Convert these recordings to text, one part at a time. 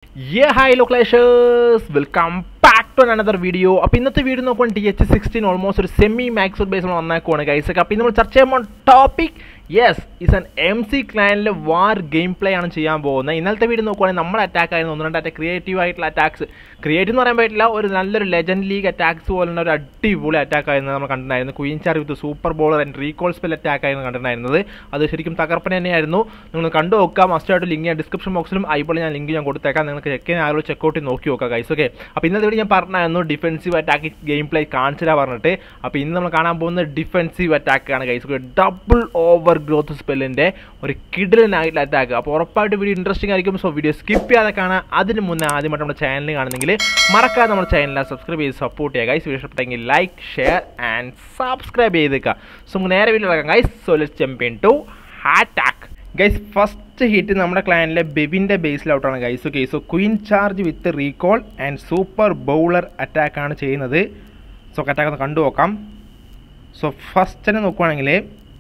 യേ hi ലോക്ലേഷേഴ്സ് welcome back to another video അപ്പോൾ ഇന്നത്തെ വീഡിയോ നോക്കുമ്പോൾ ടി എച്ച് സിക്സ്റ്റീൻ ഓൾമോസ്റ്റ് ഒരു സെമി മാക്സ് ബേസ് നമ്മൾ വന്നേക്കുവാണ് ഗൈസ് അപ്പോൾ ഇന്ന് നമ്മൾ ചർച്ച ചെയ്യുമ്പോൾ topic yes is an M C ക്ലയനിൽ വാർ ഗെയിം പ്ലേ ആണ് ചെയ്യാൻ പോകുന്നത് ഇന്നലത്തെ വീഡിയോ നോക്കുവാണെങ്കിൽ നമ്മുടെ അറ്റാക്ക് ആയിരുന്നു ഒന്ന് രണ്ട് അറ്റാക്ക് ക്രിയേറ്റീവ് ആയിട്ടുള്ള അറ്റാക്സ് ക്രിയേറ്റീവ് എന്ന് പറയാൻ പറ്റില്ല ഒരു നല്ലൊരു ലെജൻഡ് ലീഗ് അറ്റാക്സ് പോലുള്ള ഒരു അടിപൊളി അറ്റാക്ക് ആയിരുന്നു നമ്മൾ കണ്ടിട്ടുണ്ടായിരുന്നു queen charge with super bowler and recall spell attack ആയിരുന്നു കണ്ടിട്ടുണ്ടായിരുന്നത് അത് ശരിക്കും തകർപ്പന തന്നെയായിരുന്നു നിങ്ങൾ കണ്ടു നോക്കുക മസ്റ്റായിട്ട് ലിങ്ക് ഞാൻ ഡിസ്ക്രിപ്ഷൻ ബോക്സിലും അതുപോലെ ഞാൻ ലിങ്ക് ഞാൻ കൊടുത്തേക്കാം നിങ്ങൾക്ക് ചെക്ക് ചെയ്യാൻ ആരോ ചെക്കൗട്ട് ചെയ്ത് നോക്കി നോക്കുക ഗൈസ് ഓക്കെ അപ്പോൾ ഇന്നത്തെ വീഡിയോ ഞാൻ പറഞ്ഞായിരുന്നു ഡിഫൻസീവ് അറ്റാക്ക് ഗെയിം പ്ലേ കാണിച്ചില്ല പറഞ്ഞിട്ട് അപ്പോൾ ഇന്ന് നമ്മൾ കാണാൻ പോകുന്നത് ഡിഫൻസീവ് അറ്റാക്ക് ആണ് ഗൈസ് ഡബിൾ ഓവർ ഗ്രോത്ത് സ്പെല്ലിൻ്റെ ഒരു കിഡിലനായിട്ടുള്ള അറ്റാക്ക് അപ്പോൾ ഉറപ്പായിട്ട് വീഡിയോ ഇൻട്രസ്റ്റിംഗ് ആയിരിക്കും സോ വീഡിയോ സ്കിപ്പ് ചെയ്യാതെ കാണാം അതിന് മുന്നേ ആദ്യമായിട്ട് നമ്മുടെ ചാനൽ കാണുന്നെങ്കിൽ മറക്കാതെ നമ്മുടെ ചാനലിനെ സബ്സ്ക്രൈബ് ചെയ്ത് സപ്പോർട്ട് ചെയ്യുക ഗൈസ് വീഡിയോ ഇഷ്ടപ്പെട്ടെങ്കിൽ ലൈക്ക് ഷെയർ ആൻഡ് സബ്സ്ക്രൈബ് ചെയ്തേക്കുക സോ നമുക്ക് നേരെ വീഡിയോ ഇറക്കാം guys so let's champion to attack guys first hit നമ്മുടെ ക്ലയൻറ്റിലെ ബെബിൻ്റെ ബേസിലൗട്ടാണ് guys okay so queen charge with recall and super bowler അറ്റാക്കാണ് ചെയ്യുന്നത് സോ അറ്റാക്ക് ഒന്ന് കണ്ടു നോക്കാം സോ ഫസ്റ്റ് തന്നെ നോക്കുവാണെങ്കിൽ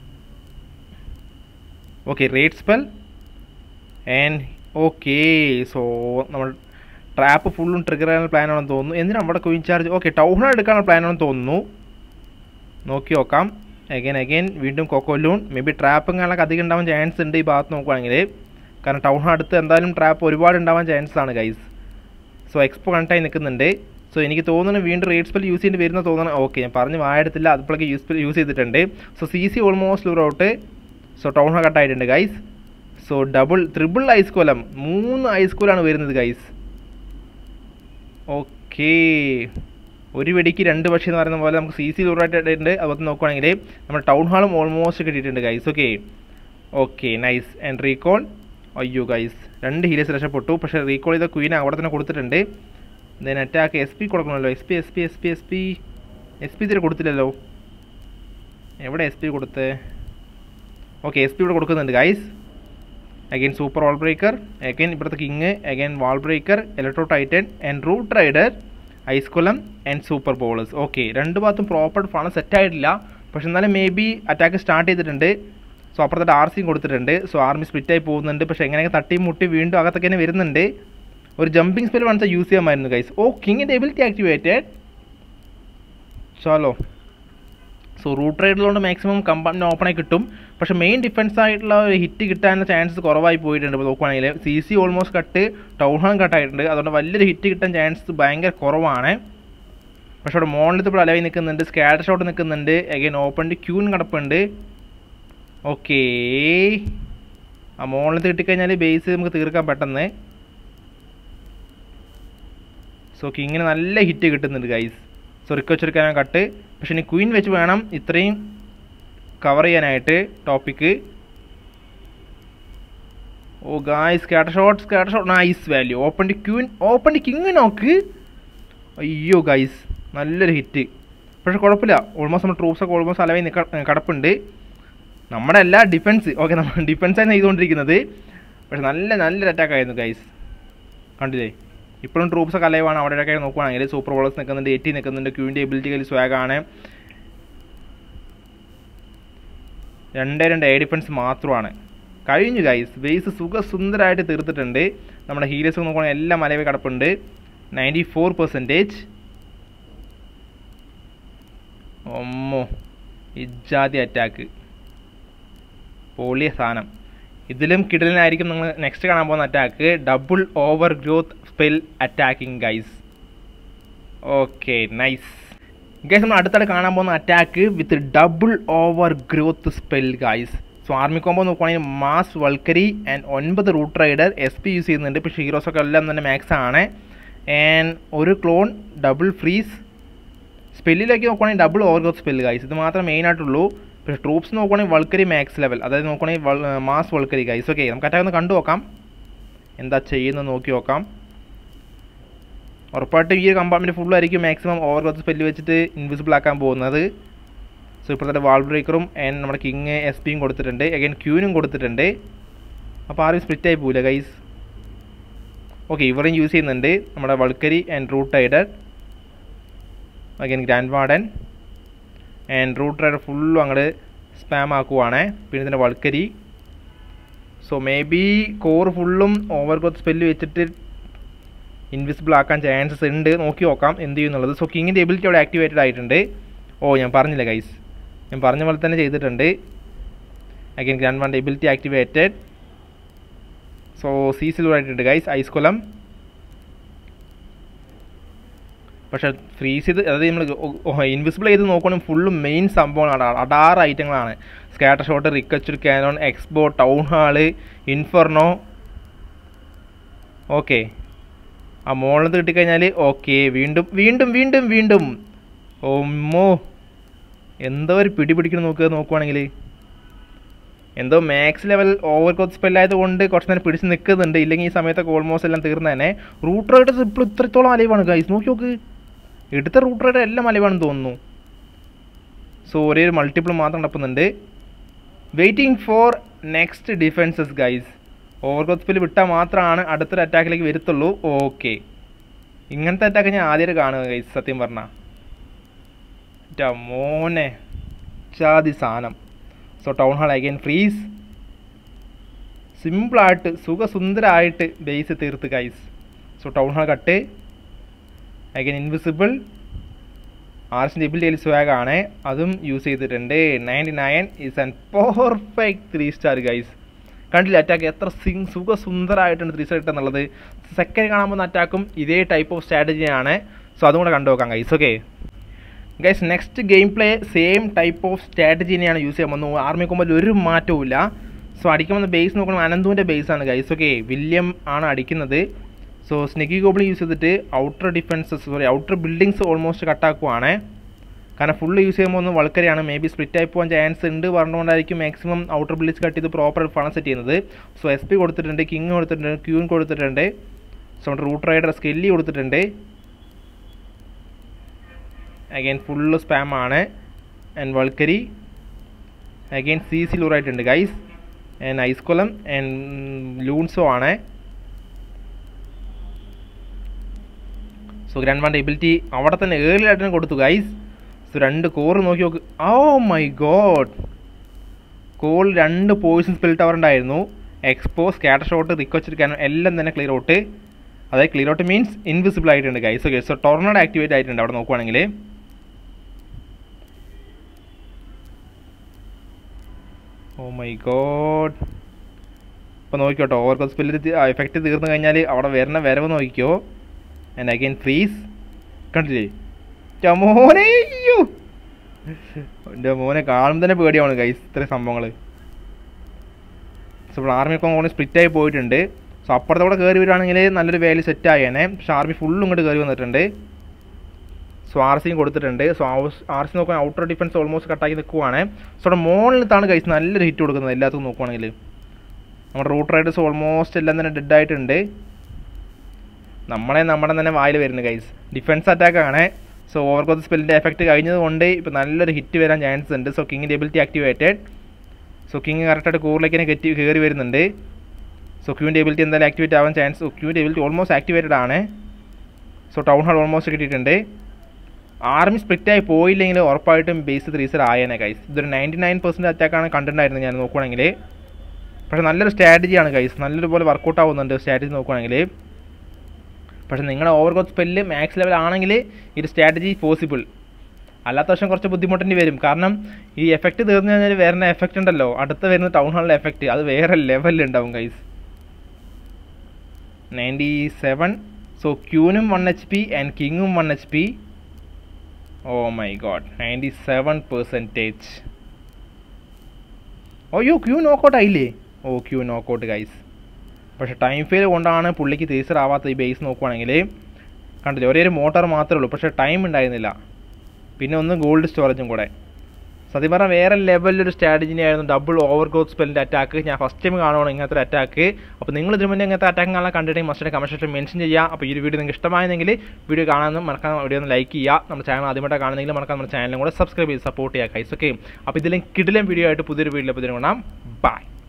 okay rage spell and okay so നമ്മൾ ട്രാപ്പ് ഫുള്ളും ട്രിഗർ ചെയ്യാനുള്ള പ്ലാനാണെന്ന് തോന്നുന്നു എന്തിനാണ് നമ്മുടെ ക്വീൻ ചാർജ് ഓക്കെ ടൗൺ എടുക്കാനുള്ള പ്ലാനാണെന്ന് തോന്നുന്നു നോക്കി നോക്കാം അഗൈൻ അഗൈൻ വീണ്ടും കൊക്കോലൂൺ മേ ബി ട്രാപ്പ് കാണാനൊക്കെ അധികം ഉണ്ടാവാൻ ചാൻസ് ഉണ്ട് ഈ ഭാഗത്ത് നോക്കുവാണെങ്കിൽ കാരണം ടൗൺ അടുത്ത് എന്തായാലും ട്രാപ്പ് ഒരുപാട് ഉണ്ടാവാൻ ചാൻസ് ആണ് ഗൈസ് സോ എക്സ്പോ കണക്റ്റായി നിൽക്കുന്നുണ്ട് സോ എനിക്ക് തോന്നുന്നു വീണ്ടും റേറ്റ് സ്പെൽ യൂസ് ചെയ്യേണ്ടി വരുന്ന തോന്നുന്നു ഓക്കെ ഞാൻ പറഞ്ഞ് വായെടുത്തില്ല അതുപോലൊക്കെ യൂസ് സ്പെൽ യൂസ് ചെയ്തിട്ടുണ്ട് so C C almost lure out so town കട്ടായിട്ടുണ്ട് guys so double triple ice golem മൂന്ന് ഐസ്കോലാണ് വരുന്നത് ഗൈസ് ഓക്കേ ഒരു വെടിക്ക് രണ്ട് പക്ഷി എന്ന് പറയുന്ന പോലെ നമുക്ക് സി സി ലൂറായിട്ടുണ്ട് അതുപോലെ നോക്കുവാണെങ്കിൽ നമ്മുടെ ടൗൺ ഹാളും ഓൾമോസ്റ്റ് കിട്ടിയിട്ടുണ്ട് guys okay okay nice and recall അയ്യോ ഗൈസ് രണ്ട് ഹീലേഴ്സ് രക്ഷപ്പെട്ടു പക്ഷേ റീകോൾ ചെയ്ത ക്വീൻ അവിടെ തന്നെ കൊടുത്തിട്ടുണ്ട് ദെൻ അറ്റാക്ക് എസ് പി കൊടുക്കണമല്ലോ S P S P S P S P S P ഇതിൽ കൊടുത്തില്ലല്ലോ എവിടെ എസ് പി കൊടുത്ത് ഓക്കെ എസ് പി ഇവിടെ കൊടുക്കുന്നുണ്ട് guys again super wall breaker again ഇവിടുത്തെ king again wall breaker electro titan and root rider ice golem and super bowlers okay രണ്ട് ഭാഗത്തും proper ഫാണ് സെറ്റ് ആയിട്ടില്ല പക്ഷെ എന്നാലും മേ ബി അറ്റാക്ക് സ്റ്റാർട്ട് ചെയ്തിട്ടുണ്ട് സോ അപ്പുറത്തെ ആർ സിയും കൊടുത്തിട്ടുണ്ട് സോ ആർമി സ്പ്ലിറ്റായി പോകുന്നുണ്ട് പക്ഷേ എങ്ങനെയൊക്കെ തട്ടി മുട്ടി വീണ്ടും അകത്തൊക്കെ തന്നെ വരുന്നുണ്ട് ഒരു ജമ്പിങ് സ്പെൽ വേണമെന്ന് യൂസ് ചെയ്യാമായിരുന്നു ഗൈസ് ഓ കിങ്ങിൻ്റെ എബിലിറ്റി ആക്ടിവേറ്റഡ് ചാലോ സോ റൂട്ട് റൈഡിലുകൊണ്ട് മാക്സിമം കമ്പാർട്ട്മെൻറ്റ് ഓപ്പണായി കിട്ടും പക്ഷേ മെയിൻ ഡിഫൻസ് ആയിട്ടുള്ള ഒരു ഹിറ്റ് കിട്ടാനുള്ള ചാൻസ് കുറവായി പോയിട്ടുണ്ട് ഇപ്പോൾ നോക്കുവാണെങ്കിൽ C C almost cut town hall കട്ടായിട്ടുണ്ട് അതുകൊണ്ട് വലിയൊരു ഹിറ്റ് കിട്ടാൻ ചാൻസ് ഭയങ്കര കുറവാണ് പക്ഷേ അവിടെ മോണിലത്ത് ഇപ്പോൾ അലവായി നിൽക്കുന്നുണ്ട് സ്കാഡർ ഷോട്ട് നിൽക്കുന്നുണ്ട് അഗൈൻ ഓപ്പൺ ക്യൂൻ കിടപ്പുണ്ട് ഓക്കേ ആ മോണിലത്ത് കിട്ടിക്കഴിഞ്ഞാൽ ബേസ് നമുക്ക് തീർക്കാൻ പെട്ടെന്ന് സോ കിങ്ങിന് നല്ല ഹിറ്റ് കിട്ടുന്നുണ്ട് ഗൈസ് സോ റിക്ക് വെച്ചെടുക്കാനാണ് കട്ട് പക്ഷെ ഇനി ക്വീൻ വെച്ച് വേണം ഇത്രയും കവർ ചെയ്യാനായിട്ട് topic oh guys scatter shot scatter shot nice value open D queen open D king നോക്ക് അയ്യോ ഗൈസ് നല്ലൊരു ഹിറ്റ് പക്ഷെ കുഴപ്പമില്ല ഓൾമോസ്റ്റ് നമ്മൾ ട്രൂപ്സൊക്കെ ഓൾമോസ്റ്റ് അലവായി നിൽക്ക കടപ്പുണ്ട് നമ്മുടെ എല്ലാ ഡിഫൻസ് ഓക്കെ നമ്മൾ ഡിഫൻസാണ് ചെയ്തുകൊണ്ടിരിക്കുന്നത് പക്ഷെ നല്ല നല്ലൊരു അറ്റാക്ക് ആയിരുന്നു ഗൈസ് കണ്ടില്ലേ ഇപ്പോഴും ട്രൂപ്സൊക്കെ അലൈവാണ് അവിടെയൊക്കെ നോക്കുവാണെങ്കിൽ സൂപ്പർ ബോളേഴ്സ് നിൽക്കുന്നുണ്ട് എറ്റി നിൽക്കുന്നുണ്ട് ക്യൂവിൻ്റെ എബിലിറ്റി കയ്യിൽ സ്വാഗാണ് രണ്ടേ രണ്ട് എയർ ഡിഫൻസ് മാത്രമാണ് കഴിഞ്ഞു ഗൈസ് ബേസ് സുഖസുന്ദരമായിട്ട് തീർത്തിട്ടുണ്ട് നമ്മുടെ ഹീലേഴ്സ് നോക്കുകയാണെങ്കിൽ എല്ലാം മലവേ കിടപ്പുണ്ട് നയൻറ്റി ഫോർ പെർസെൻറ്റേജ് ഒമ്മോ ഇജാതി അറ്റാക്ക് പൊളിയ സാധനം ഇതിലും കിടലിനായിരിക്കും നിങ്ങൾ നെക്സ്റ്റ് കാണാൻ പോകുന്ന attack double over growth spell attacking guys okay nice guys നമ്മൾ അടുത്തിടെ കാണാൻ പോകുന്ന attack with double over growth spell guys so army combo നോക്കുവാണെങ്കിൽ മാസ് വൾക്കരി ആൻഡ് ഒൻപത് root rider S P use ചെയ്യുന്നുണ്ട് പക്ഷേ ഹീറോസൊക്കെ എല്ലാം തന്നെ മാക്സ് ആണ് ആൻഡ് ഒരു ക്ലോൺ ഡബിൾ ഫ്രീസ് സ്പെല്ലിലേക്ക് നോക്കുവാണെങ്കിൽ double over growth spell guys ഇത് മാത്രമേ മെയിൻ ആയിട്ടുള്ളൂ പക്ഷേ ട്രൂപ്സ് നോക്കുവാണെങ്കിൽ വൾക്കരി മാക്സ് ലെവൽ അതായത് നോക്കുവാണെങ്കിൽ മാസ് വൾക്കരി ഗൈസ് ഓക്കെ നമുക്ക് അറ്റാക്ക് ഒന്ന് കണ്ടു നോക്കാം എന്താ ചെയ്യുന്നത് നോക്കി നോക്കാം ഉറപ്പായിട്ടും ഈ ഒരു കമ്പാർട്ട്മെൻറ്റ് ഫുള്ളായിരിക്കും മാക്സിമം ഓവർ ഗ്രോത്ത് സ്പെല്ല് വെച്ചിട്ട് ഇൻവിസിബിൾ ആക്കാൻ പോകുന്നത് സോ ഇപ്പോഴത്തെ വാൾ ബ്രേക്കറും ആൻഡ് നമ്മുടെ കിങ് എസ് പിയും കൊടുത്തിട്ടുണ്ട് അഗൈൻ ക്യൂനും കൊടുത്തിട്ടുണ്ട് അപ്പോൾ ആരും സ്പ്ലിറ്റ് ആയി പോവില്ല ഗൈസ് ഓക്കെ ഇവരും യൂസ് ചെയ്യുന്നുണ്ട് നമ്മുടെ valkyrie and root rider again grand warden and root rider ഫുള്ളും അങ്ങോട്ട് സ്പാം ആക്കുവാണ് പിന്നെ ഇതിൻ്റെ valkyrie so may be core ഫുള്ളും ഓവർ ഗ്രോത്ത് സ്പെല്ല് വെച്ചിട്ട് ഇൻവിസിബിൾ ആക്കാൻ ചാൻസസ് ഉണ്ട് നോക്കി നോക്കാം എന്ത് ചെയ്യുന്നുള്ളത് സോ കിങ്ങിൻ്റെ എബിലിറ്റി അവിടെ ആക്ടിവേറ്റഡ് ആയിട്ടുണ്ട് ഓ ഞാൻ പറഞ്ഞില്ല ഗൈസ് ഞാൻ പറഞ്ഞ പോലെ തന്നെ ചെയ്തിട്ടുണ്ട് again grand one ability activated so C സിൽവർ ആയിട്ടുണ്ട് guys ice golem freeze ചെയ്ത് അതായത് നമ്മൾ ഇൻവിസിബിൾ ചെയ്ത് നോക്കുകയാണെങ്കിൽ ഫുള്ള് മെയിൻ സംഭവങ്ങളാണ് അടാറ് ഐറ്റങ്ങളാണ് scatter shot ricochet cannon xbow town hall inferno okay ആ മോളിൽ കിട്ടിക്കഴിഞ്ഞാൽ ഓക്കെ വീണ്ടും വീണ്ടും വീണ്ടും വീണ്ടും ഓമ്മോ എന്തോ ഒരു പിടി പിടിക്കണം നോക്കുക നോക്കുവാണെങ്കിൽ എന്തോ മാക്സ് ലെവൽ ഓവർ കോത്ത് സ്പെല്ലായത് കൊണ്ട് കുറച്ച് നേരം പിടിച്ച് നിൽക്കുന്നുണ്ട് ഇല്ലെങ്കിൽ ഈ സമയത്തൊക്കെ ഓൾമോസ്റ്റ് എല്ലാം തീർന്നു തന്നെ റൂട്ട് റൈഡർ ഇപ്പോൾ ഇത്രത്തോളം അലൈവാണ് ഗൈസ് നോക്കി നോക്ക് എടുത്ത റൂട്ട് റൈഡർ എല്ലാം അലൈവാണെന്ന് തോന്നുന്നു സോ ഒരേ ഒരു മൾട്ടിപ്പിൾ മാത്രം നടക്കുന്നുണ്ട് waiting for next defences guys over growth spell വിട്ടാൽ മാത്രമാണ് അടുത്തൊരു അറ്റാക്കിലേക്ക് വരത്തുള്ളൂ ഓക്കെ ഇങ്ങനത്തെ അറ്റാക്ക് ഞാൻ ആദ്യമായിട്ട് കാണുക ഗൈസ് സത്യം പറഞ്ഞാൽ മോനെ ചാതി സാധനം so town hall again freeze സിമ്പിളായിട്ട് സുഖസുന്ദരമായിട്ട് ബേസ് തീർത്ത് guys so town hall cut again invisible ആർസിൻ്റെ എബിലിറ്റി സ്വാഗ് ആണ് അതും യൂസ് ചെയ്തിട്ടുണ്ട് ninety nine is an perfect three star guys കണ്ടില്ല അറ്റാക്ക് എത്ര സിങ് സുഖസുന്ദരമായിട്ടുണ്ട് ത്രീ സ്റ്റാർ എന്നുള്ളത് സെക്കൻഡ് കാണാൻ പോകുന്ന അറ്റാക്കും ഇതേ ടൈപ്പ് ഓഫ് സ്ട്രാറ്റജിയാണ് സോ അതും കൂടെ കണ്ടു നോക്കാം guys okay guys next game play same type of strategy തന്നെയാണ് യൂസ് ചെയ്യാൻ പോകുന്നത് ആർമി കൊമ്പൽ ഒരു മാറ്റവും ഇല്ല സോ അടിക്കുമ്പോൾ ബേസ് നോക്കണം അനന്തുവിൻ്റെ ബേസാണ് ഗൈസ് ഓക്കെ വില്യം ആണ് അടിക്കുന്നത് സോ സ്നെക്കി ഗോബിൾ യൂസ് ചെയ്തിട്ട് outer defences sorry outer buildings almost കട്ടാക്കുവാണ് കാരണം ഫുള്ള് യൂസ് ചെയ്യുമ്പോൾ ഒന്ന് വളക്കരയാണ് മേ ബി സ്പ്ലിറ്റ് ആയി പോകാൻ ചാൻസ് ഉണ്ട് പറഞ്ഞുകൊണ്ടായിരിക്കും മാക്സിമം ഔട്ടർ ബിൽഡിങ്സ് കട്ട് ചെയ്ത് പ്രോപ്പർ ഫണം സെറ്റ് ചെയ്യുന്നത് സോ എസ് പി കൊടുത്തിട്ടുണ്ട് കിങ് കൊടുത്തിട്ടുണ്ട് ക്യൂൻ കൊടുത്തിട്ടുണ്ട് സോ നമ്മുടെ റൂട്ട് റൈഡർ സ്കെല്ലി കൊടുത്തിട്ടുണ്ട് അഗൈൻ ഫുള്ള് സ്പാം ആണ് ആൻഡ് വൾക്കരി അഗൈൻ സി സിലൂറായിട്ടുണ്ട് ഗൈസ് ആൻഡ് ഐസ്കൊലം ആൻഡ് ലൂൺസോ ആണ് സോ ഗ്രാൻഡ് വാൻ്റെ എബിലിറ്റി അവിടെ തന്നെ ഏർലി ആയിട്ട് തന്നെ കൊടുത്തു ഗൈസ് സോ രണ്ട് കോറ് നോക്കി നോക്ക് ഓ മൈ ഗോഡ് കോൾ രണ്ട് പോയിസൺ സ്പെൽ ടവർ ഉണ്ടായിരുന്നു എക്സ്പോ സ്കാറ്റർ ഷോട്ട് റിക്വച്ചിരിക്കാനും എല്ലാം തന്നെ ക്ലിയർ ഔട്ട് അതായത് ക്ലിയർ ഔട്ട് മീൻസ് ഇൻവിസിബിൾ ആയിട്ടുണ്ട് guys okay so tornado activate ആയിട്ടുണ്ട് അവിടെ നോക്കുവാണെങ്കിൽ ഓ മൈ ഗോഡ് ഇപ്പോൾ നോക്കിക്കോട്ടോ ഓവർ കോസ് സ്പെല്ലിൽ എഫക്റ്റ് തീർന്നു കഴിഞ്ഞാൽ അവിടെ വരുന്ന വരവ് നോക്കിക്കോ ആൻഡ് അഗൈൻ ഫ്രീസ് കണ്ടില്ലേ മോനെ അയ്യോ എൻ്റെ മോനെ കാണുമ്പോൾ തന്നെ പേടിയാണ് ഗൈസ് ഇത്രയും സംഭവങ്ങൾ സോ ഇപ്പോൾ ആർമി ഒക്കെ കൂടെ സ്പ്ലിറ്റ് ആയി പോയിട്ടുണ്ട് സോ അപ്പുറത്തെ കൂടെ കയറി വരികയാണെങ്കിൽ നല്ലൊരു വേലി സെറ്റ് ആയേനെ പക്ഷേ ആർമി ഫുള്ളും ഇങ്ങോട്ട് കയറി വന്നിട്ടുണ്ട് സോ ആർ സിയും കൊടുത്തിട്ടുണ്ട് സോ ആർ സി നോക്കാൻ ഔട്ടർ ഡിഫൻസ് ഓൾമോസ്റ്റ് കട്ടാക്കി നിൽക്കുവാണ് സോ അവിടെ മോളിലത്താണ് കഴിച്ച് നല്ലൊരു ഹിറ്റ് കൊടുക്കുന്നത് എല്ലാത്തും നോക്കുവാണെങ്കിൽ നമ്മുടെ റൂട്ട് റൈഡേഴ്സ് ഓൾമോസ്റ്റ് എല്ലാം തന്നെ ഡെഡ് ആയിട്ടുണ്ട് നമ്മളെ നമ്മുടെ തന്നെ വായിൽ വരുന്നു ഗൈസ് ഡിഫൻസ് അറ്റാക്ക് ആണ് സോ ഓവർ കോത്ത് സ്പെല്ലിൻ്റെ എഫക്റ്റ് കഴിഞ്ഞത് കൊണ്ട് ഇപ്പോൾ നല്ലൊരു ഹിറ്റ് വരാൻ ചാൻസ് ഉണ്ട് സോ കിങ്ങിൻ്റെ എബിലിറ്റി ആക്ടിവേറ്റഡ് സോ കിങ് കറക്റ്റായിട്ട് കൂറിലേക്ക് തന്നെ കെറ്റി കയറി വരുന്നുണ്ട് സോ ക്യൂവിൻ്റെ എബിലിറ്റി എന്തായാലും ആക്ടിവേറ്റ് ആവാൻ ചാൻസ് ക്യൂവിൻ്റെ എബിലിറ്റി ഓൾമോസ്റ്റ് ആക്ടിവേറ്റഡ് ആണ് സോ ടൗൺ ഹാൾ ഓൾമോസ്റ്റ് കിട്ടിയിട്ടുണ്ട് ആർമി സ്പ്ലിറ്റ് ആയി പോയില്ലെങ്കിൽ ഉറപ്പായിട്ടും ബേസ് ത്രീസർ ആയേനെ ഗൈസ് ഇതൊരു നയൻറ്റി നയൻ പെർസെൻറ്റ് അറ്റാക്കാണ് കണ്ടിട്ടുണ്ടായിരുന്നത് ഞാൻ നോക്കുവാണെങ്കിൽ പക്ഷേ നല്ലൊരു സ്ട്രാറ്റജിയാണ് ഗൈസ് നല്ലൊരു പോലെ വർക്കൗട്ട് ആവുന്നുണ്ട് സ്ട്രാറ്റജി നോക്കുവാണെങ്കിൽ പക്ഷേ നിങ്ങളുടെ over growth spell max level ആണെങ്കിൽ ഈ ഒരു സ്ട്രാറ്റജി പോസിബിൾ അല്ലാത്ത വർഷം കുറച്ച് ബുദ്ധിമുട്ടേണ്ടി വരും കാരണം ഈ എഫക്റ്റ് തീർന്നു കഴിഞ്ഞാൽ വേറെ എഫക്റ്റ് ഉണ്ടല്ലോ അടുത്ത് വരുന്ന ടൗൺ ഹാളിലെ എഫക്റ്റ് അത് വേറെ ലെവലിൽ ഉണ്ടാവും ഗൈസ് നയൻറ്റി സെവൻ സോ ക്യൂനും വൺ എച്ച് പി ആൻഡ് കിങ്ങും one H P oh my god ninety seven percentage ഓയ്യോ ക്യൂ നോക്കൗട്ട് ആയില്ലേ ഓ ക്യൂ നോക്കൗട്ട് ഗൈസ് പക്ഷേ ടൈം ഫെയിൽ കൊണ്ടാണ് പുള്ളിക്ക് തീസറാവാത്ത ഈ ബേസ് നോക്കുവാണെങ്കിൽ കണ്ടില്ലേ ഒരേ ഒരു മോട്ടോർ മാത്രമേ ഉള്ളൂ പക്ഷേ ടൈം ഉണ്ടായിരുന്നില്ല പിന്നെ ഒന്ന് ഗോൾഡ് സ്റ്റോറേജും കൂടെ സത്യം പറഞ്ഞാൽ വേറെ ലെവലിലൊരു സ്ട്രാറ്റജി ആയിരുന്നു ഡബിൾ ഓവർ ഗ്രോത്ത് സ്പെല്ലിൻ്റെ അറ്റാക്ക് ഞാൻ ഫസ്റ്റ് ടൈം കാണുവാണ് ഇങ്ങനത്തെ ഒരു അറ്റാക്ക് അപ്പോൾ നിങ്ങൾ ഇതിന് മുന്നേ ഇങ്ങനത്തെ അറ്റാക്ക് കാണാൻ കണ്ടിട്ടുണ്ടെങ്കിൽ മസ്റ്റ് കമൻറ്റ് സെക്ഷൻ മെൻഷൻ ചെയ്യുക അപ്പോൾ ഈ ഒരു വീഡിയോ നിങ്ങൾക്ക് ഇഷ്ടമായെങ്കിൽ വീഡിയോ കാണാനും മറക്കാൻ വീഡിയോ ഒന്ന് ലൈക്ക് ചെയ്യുക നമ്മുടെ ചാനൽ ആദ്യമായിട്ട് കാണുന്നെങ്കിൽ മറക്കാൻ നമ്മുടെ ചാനലും കൂടെ സബ്സ്ക്രൈബ് ചെയ്ത് സപ്പോർട്ട് ചെയ്യുക കൈസ് ഓക്കെ അപ്പോൾ ഇതിലും കിടിലം വീഡിയോ ആയിട്ട് പുതിയൊരു വീഡിയോ പുതിയ കാണാം ബൈ